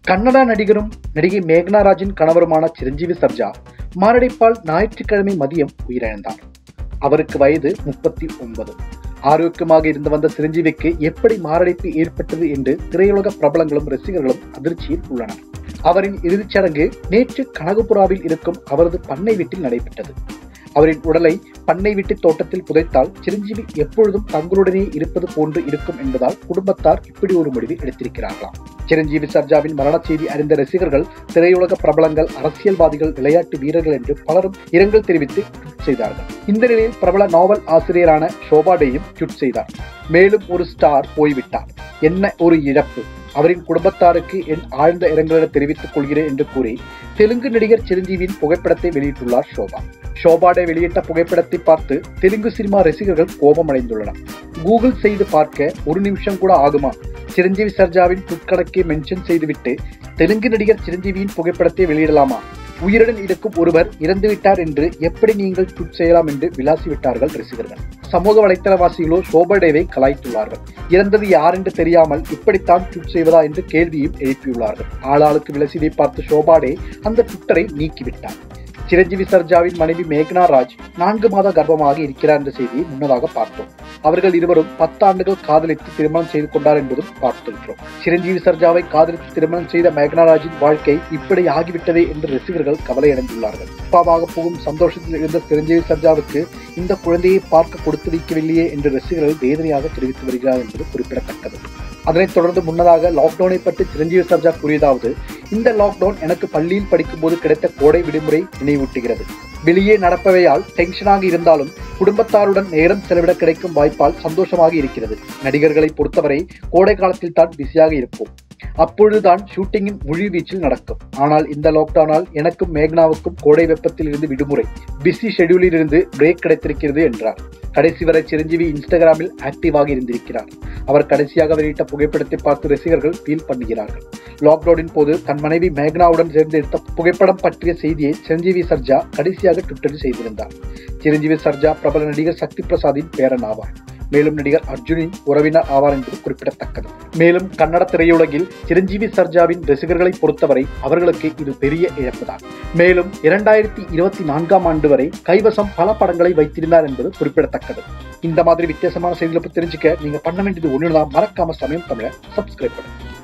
கன்னடா நடிகரும் நடிகை மேக்னா ராஜின் கணவருமான சிரஞ்சீவி சர்ஜா மாரடைப்பால் ஞாயிற்றுக்கிழமை மதியம் உயிரிழந்தார் அவருக்கு வயது முப்பத்தி ஒன்பது ஆரோக்கியமாக இருந்து வந்த சிரஞ்சீவிக்கு எப்படி மாரடைப்பு ஏற்பட்டது என்று திரையுலக பிரபலங்களும் ரசிகர்களும் அதிர்ச்சியில் உள்ளனர் அவரின் இறுதிச் சடங்கு நேற்று கனகபுராவில் இருக்கும் அவரது பண்ணை வீட்டில் நடைபெற்றது அவரின் உடலை பண்ணை வீட்டு தோட்டத்தில் புதைத்தால் சிரஞ்சீவி எப்பொழுதும் தங்களுடனே இருப்பது போன்று இருக்கும் என்பதால் குடும்பத்தார் இப்படி ஒரு முடிவை எடுத்திருக்கிறார்களாம் சிரஞ்சீவி சர்ஜாவின் மரண செய்தி அறிந்த ரசிகர்கள் திரையுலக பிரபலங்கள் அரசியல்வாதிகள் விளையாட்டு வீரர்கள் என்று பலரும் இரங்கல் தெரிவித்து ட்வீட் செய்தார்கள் இந்த நிலையில் பிரபல நாவல் ஆசிரியரான ஷோபாடேயும் ட்வீட் செய்தார் மேலும் ஒரு ஸ்டார் போய்விட்டார் என்ன ஒரு இழப்பு அவரின் குடும்பத்தாருக்கு என் ஆழ்ந்த இரங்கலை தெரிவித்துக் கொள்கிறேன் என்று கூறி தெலுங்கு நடிகர் சிரஞ்சீவியின் புகைப்படத்தை வெளியிட்டுள்ளார் ஷோபா ஷோபாடே வெளியிட்ட புகைப்படத்தை பார்த்து தெலுங்கு சினிமா ரசிகர்கள் கோபமடைந்துள்ளனர் கூகுள் செய்து பார்க்க ஒரு நிமிஷம் கூட ஆகுமா சிரஞ்சீவி சர்ஜாவின் ட்விட் மென்ஷன் செய்துவிட்டு தெலுங்கு நடிகர் சிரஞ்சீவியின் புகைப்படத்தை வெளியிடலாமா உயிருடன் இருக்கும் ஒருவர் இறந்துவிட்டார் என்று எப்படி நீங்கள் ட்விட் செய்யலாம் என்று விளாசி விட்டார்கள் ரசிகர்கள் சமூக வலைத்தளவாசிகளோ ஷோபடேவை கலாய்த்துள்ளார்கள் இறந்தது யார் என்று தெரியாமல் இப்படித்தான் ட்விட் செய்வதா என்று கேள்வியும் எழுப்பியுள்ளார்கள் ஆளாளுக்கு விளசியதை பார்த்து ஷோபாடே அந்த ட்விட்டரை நீக்கிவிட்டார் சிரஞ்சீவி சர்ஜாவின் மனைவி மேக்னா ராஜ் நான்கு மாத கர்ப்பமாக இருக்கிறார் என்ற செய்தியை முன்னதாக பார்த்தோம் அவர்கள் இருவரும் பத்தாண்டுகள் காதலித்து திருமணம் செய்து கொண்டார் என்பதும் பார்த்திருக்கிறோம் சிரஞ்சீவி சர்ஜாவை காதலித்து திருமணம் செய்த மேக்னா ராஜின் வாழ்க்கை இப்படி ஆகிவிட்டதே என்று ரசிகர்கள் கவலையடைந்துள்ளார்கள் அப்பாவாக போகும் சந்தோஷத்தில் இருந்த சிரஞ்சீவி சர்ஜாவுக்கு இந்த குழந்தையை பார்க்க கொடுத்து வைக்கவில்லையே என்று ரசிகர்கள் வேதனையாக தெரிவித்து வருகிறார் என்பது குறிப்பிடத்தக்கது அதனைத் தொடர்ந்து முன்னதாக லாக்டவுனை பற்றி சிரஞ்சீவி சர்ஜா கூறியதாவது இந்த லாக்டவுன் எனக்கு பள்ளியில் படிக்கும்போது கிடைத்த கோடை விடுமுறை நினைவூட்டுகிறது வெளியே நடப்பவையால் டென்ஷனாக இருந்தாலும் குடும்பத்தாருடன் நேரம் செலவிட கிடைக்கும் வாய்ப்பால் சந்தோஷமாக இருக்கிறது நடிகர்களை பொறுத்தவரை கோடை காலத்தில் தான் பிஸியாக இருப்போம் அப்பொழுதுதான் ஷூட்டிங்கின் முழு வீச்சில் நடக்கும் ஆனால் இந்த லாக்டவுனால் எனக்கும் மேக்னாவுக்கும் கோடை வெப்பத்தில் இருந்து விடுமுறை பிஸி ஷெடியூலில் இருந்து பிரேக் கிடைத்திருக்கிறது என்றார் கடைசி வரை சிரஞ்சீவி இன்ஸ்டாகிராமில் ஆக்டிவாக இருந்திருக்கிறார் அவர் கடைசியாக வெளியிட்ட புகைப்படத்தை பார்த்து ரசிகர்கள் ஃபீல் பண்ணுகிறார்கள் லாக்டவுனின் போது தன் மனைவி மேக்னாவுடன் சேர்ந்து எடுத்த புகைப்படம் பற்றிய செய்தியை சிரஞ்சீவி சர்ஜா கடைசியாக ட்விட்டரில் செய்திருந்தார் சிரஞ்சீவி சர்ஜா பிரபல நடிகர் சக்தி பிரசாத்தின் பேரன் ஆவார் மேலும் நடிகர் அர்ஜுனின் உறவினர் ஆவார் என்பது குறிப்பிடத்தக்கது மேலும் கன்னட திரையுலகில் சிரஞ்சீவி சர்ஜாவின் ரசிகர்களை பொறுத்தவரை அவர்களுக்கு இது பெரிய இழப்புதான் மேலும் இரண்டாயிரத்தி இருபத்தி நான்காம் ஆண்டு வரை கைவசம் பல படங்களை வைத்திருந்தார் என்பது குறிப்பிடத்தக்கது இந்த மாதிரி வித்தியாசமான செய்திகளை பற்றி தெரிஞ்சுக்க நீங்க பண்ண வேண்டியது ஒண்ணுதான் மறக்காம சமயம் தமிழ சப்ஸ்கிரைப் பண்ணுங்க